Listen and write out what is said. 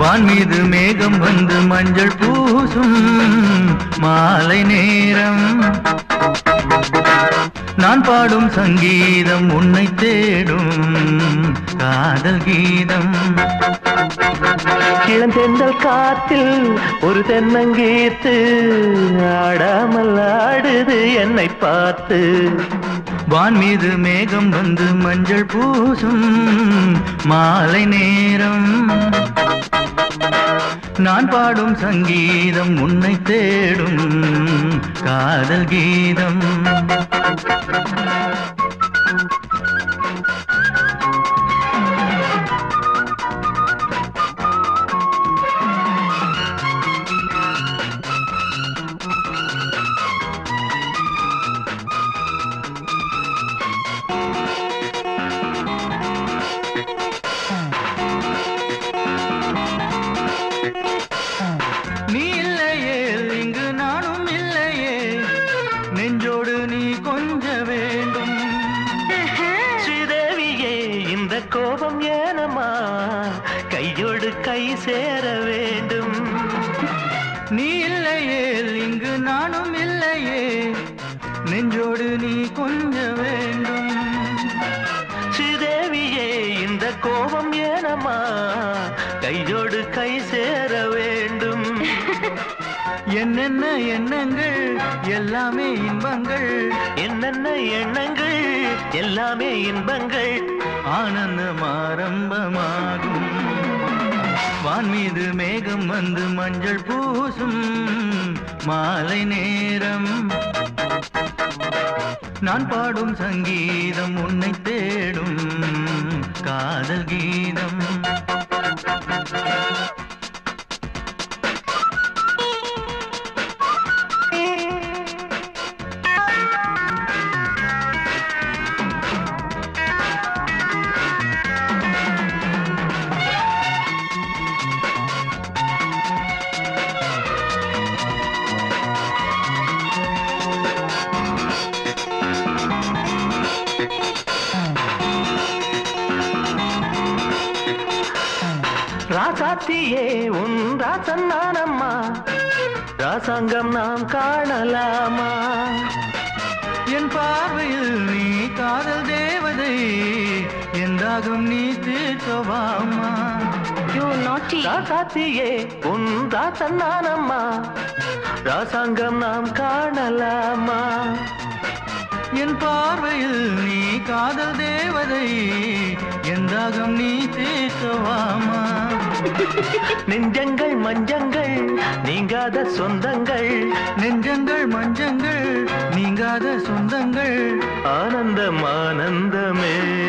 வான் மீது மேகம் வந்து மஞ்சள் பூசும் மாலை நேரம் நான் பாடும் சங்கீதம் உன்னை தேடும் காதல் கீதம் இளந்தெந்தல் காத்தில் ஒரு தென்னங்கீத்து ஆடாமல் ஆடுது என்னை பார்த்து வான் மீது மேகம் வந்து மஞ்சள் பூசும் மாலை நேரம் நான் பாடும் சங்கீதம் உன்னை தேடும் காதல் கீதம் நீ இல்லையே இங்கு நானும் இல்லையே நெஞ்சோடு நீ கொஞ்ச வேண்டும் ஸ்ரீதேவியே இந்த கோபம் ஏனமா கையோடு கை சேர வேண்டும் நீ இல்லையே இங்கு நானும் இல்லையே நெஞ்சோடு நீ கொஞ்ச வேண்டும் ஸ்ரீதேவியே இந்த கோபம் ஏனமா கையோடு கை சேர வேண்டும் என்னென்ன எண்ணங்கள் எல்லாமே இன்பங்கள் என்னென்ன எண்ணங்கள் எல்லாமே இன்பங்கள் ஆனந்தம் ஆரம்பமாகும் வான் மீது மேகம் வந்து மஞ்சள் பூசும் மாலை நேரம் நான் பாடும் சங்கீதம் உன்னை தேடும் காதல் கீதம் ராசாத்தியே உன் ராசன் நானம்மா ராசாங்கம் நாம் காணலாமா என் பார்வையில் நீ காதல் தேவதை எந்தாகும் நீ தீர்க்கவாமா யூ நாட்டி ராசாத்தியே உன் ராசன் நானம்மா ராசாங்கம் நாம் காணலாமா என் பார்வையில் நீ காதல் தேவதை எந்தாகும் நீ தீர்க்கவாமா நெஞ்சங்கள் மஞ்சங்கள் நீங்காத சொந்தங்கள் நெஞ்சங்கள் மஞ்சங்கள் நீங்காத சொந்தங்கள் ஆனந்தம் ஆனந்தமே